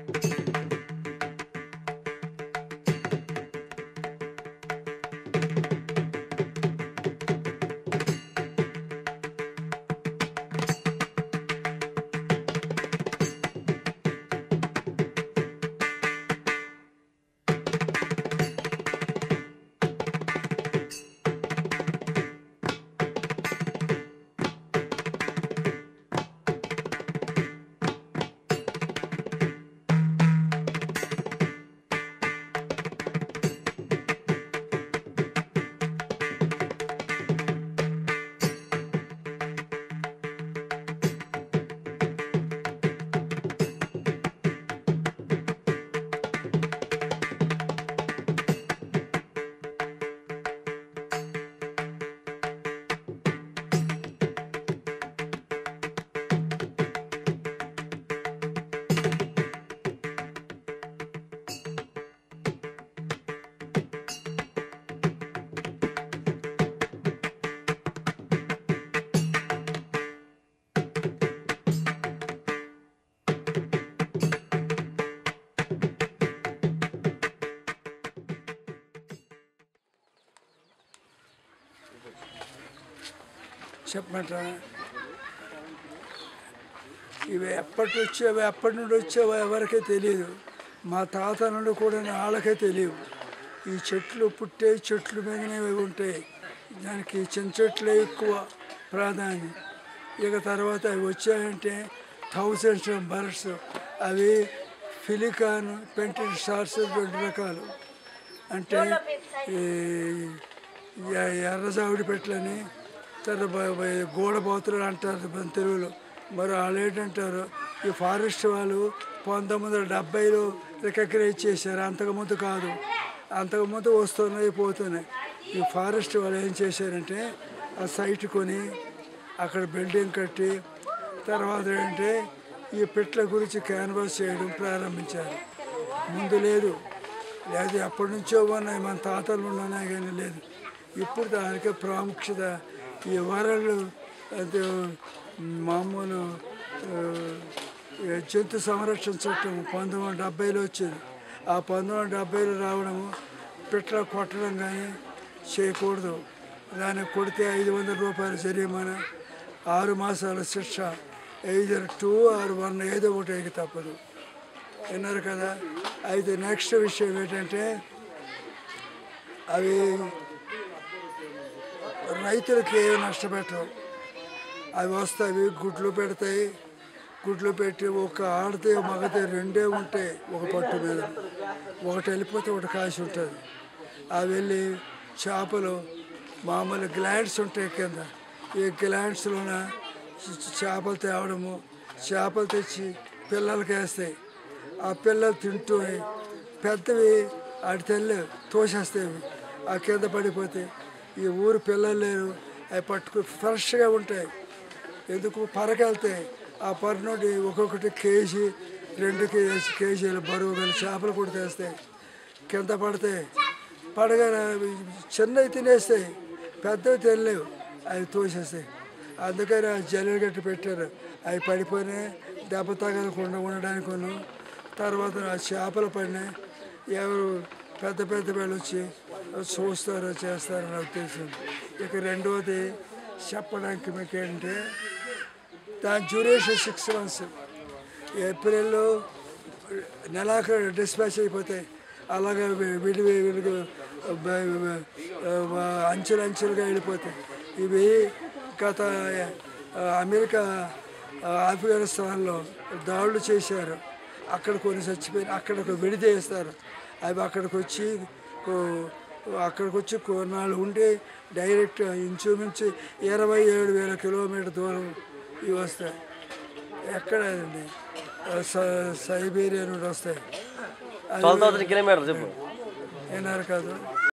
చెప్పమంటారా ఇవి ఎప్పటి వచ్చావో ఎప్పటి నుండి వచ్చావో ఎవరికీ తెలియదు మా తాత నుండి కూడా వాళ్ళకే తెలియవు ఈ చెట్లు పుట్టే చెట్లు మీదనే ఇవి ఉంటాయి దానికి చిన్న చెట్లే ఎక్కువ ప్రాధాన్యం ఇక తర్వాత అవి వచ్చాయంటే థౌజండ్స్ బర్డ్స్ అవి ఫిలికాన్ పెంటెడ్ స్టార్స్ రెండు రకాలు అంటే ఈ ఎ- ఎర్రజావిడి పెట్టలని తర్వాత గోడబోతులు అంటారు మన తెలుగులో మరి వాళ్ళు ఏంటంటారు ఈ ఫారెస్ట్ వాళ్ళు పంతొమ్మిది వందల డెబ్బైలో రికగ్నైజ్ చేశారు అంతకుముందు కాదు అంతకుముందు వస్తున్నాయి పోతున్నాయి ఈ ఫారెస్ట్ వాళ్ళు ఏం చేశారంటే ఆ సైట్ కొని అక్కడ బిల్డింగ్ కట్టి తర్వాత ఏంటంటే ఈ పిట్ల గురించి క్యాన్వాస్ చేయడం ప్రారంభించారు ముందు లేదు లేదు ఎప్పటి నుంచో ఉన్నాయి మన తాతలు ఉన్నాయి కానీ లేదు ఇప్పుడు దానికి ప్రాముఖ్యత ఈ వరల్డ్ అంటే మామూలు ఆ, ఈ జంతు సంరక్షణ చట్టం పంతొమ్మిది వందల డెబ్బైలో వచ్చింది ఆ పంతొమ్మిది వందల డెబ్బైలో రావడము పిట్ల కొట్టడం కానీ చేయకూడదు దాన్ని కొడితే ఐదు వందల రూపాయల జరిమానా ఆరు మాసాల శిక్ష ఐదర్ టూ ఆరు వన్ ఏదో ఒకటి అయితే తప్పదు విన్నారు కదా అయితే నెక్స్ట్ విషయం ఏంటంటే అవి రైతులకి ఏమి నష్టపెట్టవు అవి వస్తాయి గుడ్లు పెడతాయి గుడ్లు పెట్టి ఒక ఆడితే మగతే రెండే ఉంటాయి ఒక పట్టు మీద ఒకటి వెళ్ళిపోతే ఒకటి కాసి ఉంటుంది అవి వెళ్ళి చేపలు మామూలు గ్లాండ్స్ ఉంటాయి కింద ఈ గ్లాండ్స్లోన చేపలు తేవడము చేపలు తెచ్చి పిల్లలకి వేస్తాయి ఆ పిల్లలు తింటూ పెద్దవి ఆడి తెల్లి తోసేస్తాయి ఆ కింద పడిపోతే ఈ ఊరు పిల్లలు లేరు అవి పట్టుకు ఫ్రెష్గా ఉంటాయి ఎందుకు పరకెళ్తాయి ఆ పర నుండి ఒక్కొక్కటి కేజీ రెండు కేజీ కేజీలు బరువు గల చేపలు కూడా తెస్తాయి కింద పడతాయి పడగానే అవి చిన్నవి తినేస్తాయి పెద్దవి తినలేవు అవి తోసేస్తాయి అందుకని ఆ జల్లెలు గట్టి పెట్టారు అవి పడిపోయినాయి దెబ్బ తగలకుండా ఉండడానికి కొను తర్వాత ఆ చేపలు పడినాయి ఎవరు పెద్ద పెద్ద వాళ్ళు వచ్చి చూస్తారో చేస్తారో నాకు తెలుసు ఇక రెండవది చెప్పడానికి మీకు ఏంటంటే దాని డ్యూరేషన్ సిక్స్ మంత్స్ ఏప్రిల్లో నెలాఖరు డిస్పాచ్ అయిపోతాయి అలాగే వి- విడి విడిగా బ- బ- బ- అంచెలు అంచెలుగా వెళ్ళిపోతాయి ఇవి గత ఆ, అమెరికా ఆ, ఆఫ్ఘనిస్తాన్లో దాడులు చేశారు అక్కడ కొన్ని చచ్చిపోయి అక్కడ విడిదేస్తారు అవి అక్కడికి వచ్చి కో- అక్కడికి వచ్చి కొన్నాళ్ళు ఉండి డైరెక్ట్ ఇంచుమించు ఇరవై ఏడు వేల కిలోమీటర్ దూరం ఇవి వస్తాయి ఎక్కడ అండి సైబీరియా నుండి వస్తాయి అది ట్వెల్వ్ థౌసండ్ కిలోమీటర్ చెప్పు విన్నారు కాదు